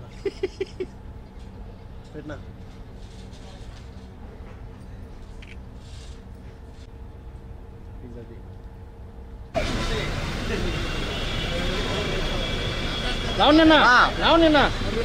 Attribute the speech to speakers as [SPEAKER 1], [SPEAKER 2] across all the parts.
[SPEAKER 1] పెట్టినా
[SPEAKER 2] రావు నిన్న రావు నిన్న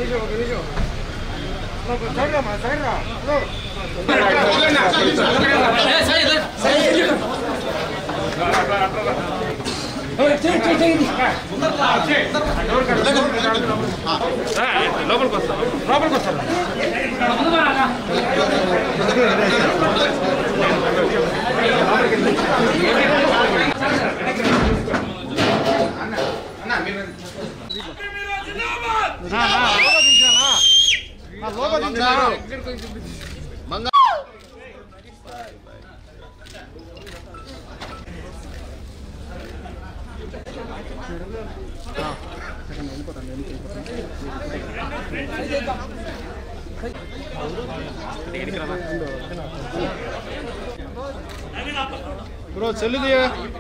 [SPEAKER 2] బ్రో చెల్లిది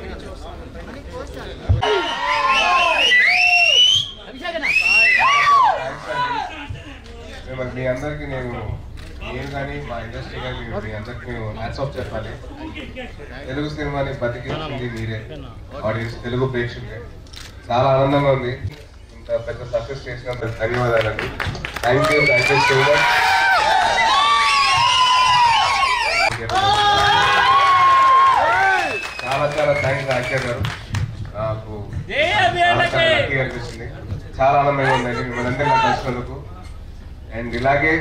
[SPEAKER 3] మిమ్మల్ని మీ అందరికీ నేను నేను కానీ మా ఇండస్ట్రీ కానీ మీ అందరికీ మేము హ్యాట్స్ ఆఫ్ చెప్పాలి తెలుగు సినిమాని బతికిస్తుంది మీరే ఆడియన్స్ తెలుగు ప్రేక్షకులే చాలా ఆనందంగా ఉంది ఇంత పెద్ద సక్సెస్ చేసినందుకు ధన్యవాదాలండి thank you thank you so much చాలా చాలా థ్యాంక్స్ ఆచార్య గారు నాకు చాలా చాలా లక్కీగా అనిపిస్తుంది చాలా ఆనందంగా ఉందండి మిమ్మల్ని అందరినీ కలిసినందుకు అండ్ ఇలాగే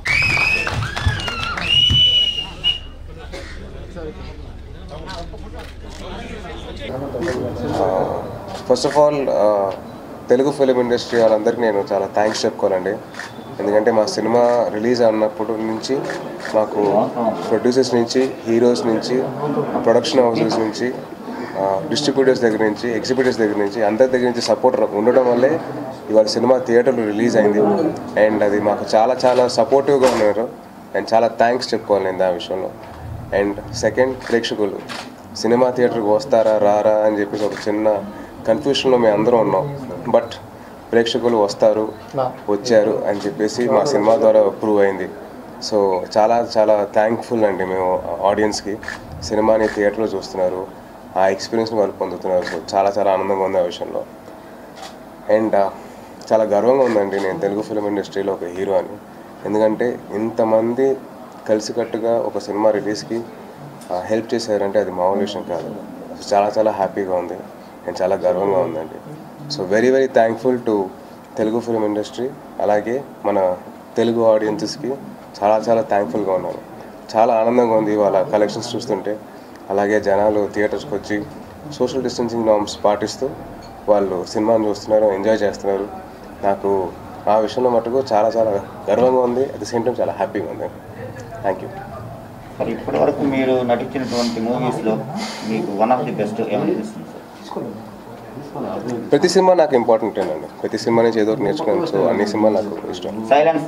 [SPEAKER 3] first of all Telugu film industry వాళ్ళందరికీ నేను చాలా థ్యాంక్స్ చెప్పుకోవాలండి ఎందుకంటే మా సినిమా రిలీజ్ అన్నప్పటి నుంచి మాకు ప్రొడ్యూసర్స్ నుంచి హీరోస్ నుంచి ప్రొడక్షన్ హౌసెస్ నుంచి డిస్ట్రిబ్యూటర్స్ దగ్గర నుంచి ఎగ్జిబిటర్స్ దగ్గర నుంచి అందరి దగ్గర నుంచి సపోర్ట్ ఉండడం వల్లే ఇవాళ సినిమా థియేటర్లో రిలీజ్ అయింది అండ్ అది మాకు చాలా చాలా సపోర్టివ్గా ఉన్నారు అండ్ చాలా థ్యాంక్స్ చెప్పుకోవాలి నేను ఆ విషయంలో అండ్ సెకండ్ ప్రేక్షకులు సినిమా థియేటర్కి వస్తారా రారా అని చెప్పేసి ఒక చిన్న కన్ఫ్యూషన్లో మేము అందరం ఉన్నాం బట్ ప్రేక్షకులు వస్తారు వచ్చారు అని చెప్పేసి మా సినిమా ద్వారా ప్రూవ్ అయింది సో చాలా చాలా థ్యాంక్ఫుల్ అండి మేము ఆడియన్స్కి సినిమాని థియేటర్లో చూస్తున్నారు ఆ ఎక్స్పీరియన్స్ని వాళ్ళు పొందుతున్నారు సో చాలా చాలా ఆనందంగా ఉంది ఆ విషయంలో అండ్ చాలా గర్వంగా ఉందండి నేను తెలుగు ఫిలిం ఇండస్ట్రీలో ఒక హీరో అని ఎందుకంటే ఇంతమంది కలిసికట్టుగా ఒక సినిమా రిలీజ్కి హెల్ప్ చేశారంటే అది మామూలు విషయం కాదు చాలా చాలా హ్యాపీగా ఉంది అండ్ చాలా గర్వంగా ఉందండి so very very thankful to Telugu film industry అలాగే మన తెలుగు ఆడియన్సెస్కి చాలా చాలా థ్యాంక్ఫుల్గా ఉన్నాను చాలా ఆనందంగా ఉంది వాళ్ళ కలెక్షన్స్ చూస్తుంటే అలాగే జనాలు థియేటర్స్కి వచ్చి సోషల్ డిస్టెన్సింగ్ నార్మ్స్ పాటిస్తూ వాళ్ళు సినిమాని చూస్తున్నారు ఎంజాయ్ చేస్తున్నారు నాకు ఆ విషయంలో మటుకు చాలా చాలా గర్వంగా ఉంది అట్ ద సేమ్ టైం చాలా హ్యాపీగా ఉంది థ్యాంక్ యూ
[SPEAKER 4] మరి ఇప్పటి వరకు మీరు నటించినటువంటి మూవీస్లో మీకు వన్ ఆఫ్ ది బెస్ట్ ఏమనిపిస్తుంది సార్
[SPEAKER 3] ప్రతి సినిమా నాకు ఇంపార్టెంట్ అండి ప్రతి సినిమా నుంచి ఏదో ఒకటి నేర్చుకున్నాను సో అన్ని సినిమాలు నాకు ఇష్టం
[SPEAKER 4] silence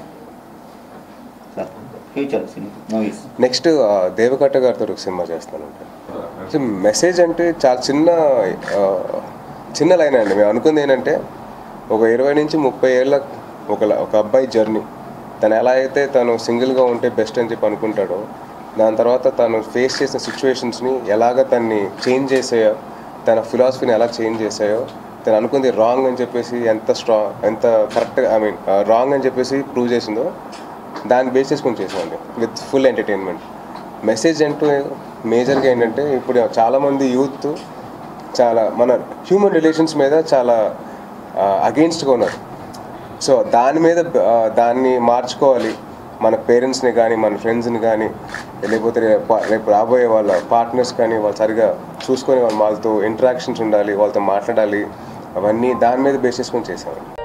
[SPEAKER 4] sir future movies
[SPEAKER 3] next Deva Katta గారితో ఒక సినిమా చేస్తానండి సో మెసేజ్ అంటే చాలా చిన్న ఆ, చిన్న లైన్ అండి మేము అనుకుంది ఏంటంటే ఒక ఇరవై నుంచి ముప్పై ఏళ్ళ ఒక ల- ఒక అబ్బాయి జర్నీ తను ఎలా అయితే తను సింగిల్గా ఉంటే బెస్ట్ అని చెప్పి అనుకుంటాడో దాని తర్వాత తను ఫేస్ చేసిన సిచ్యువేషన్స్ని ఎలాగ తన్ని చేంజ్ చేసాయో తన ఫిలాసఫీని ఎలా చేంజ్ చేసాయో తను అనుకుంది రాంగ్ అని చెప్పేసి ఎంత స్ట్రాంగ్ ఎంత కరెక్ట్ ఐ మీన్ రాంగ్ అని చెప్పేసి ప్రూవ్ చేసిందో దాన్ని బేస్ చేసుకొని చేసామండి విత్ ఫుల్ ఎంటర్టైన్మెంట్ మెసేజ్ అంటూ మేజర్గా ఏంటంటే ఇప్పుడు చాలామంది యూత్ చాలా మన హ్యూమన్ రిలేషన్స్ మీద చాలా అగెయిన్స్ట్గా ఉన్నారు సో దాని మీద ఆ, దాన్ని మార్చుకోవాలి మన పేరెంట్స్ని కానీ మన ఫ్రెండ్స్ని కానీ లేకపోతే రేపు రేపు రాబోయే వాళ్ళ పార్ట్నర్స్ కానీ వాళ్ళు సరిగా చూసుకొని వాళ్ళ వాళ్ళతో ఇంటరాక్షన్స్ ఉండాలి వాళ్ళతో మాట్లాడాలి అవన్నీ దాని మీద బేస్ చేసుకొని చేసామండి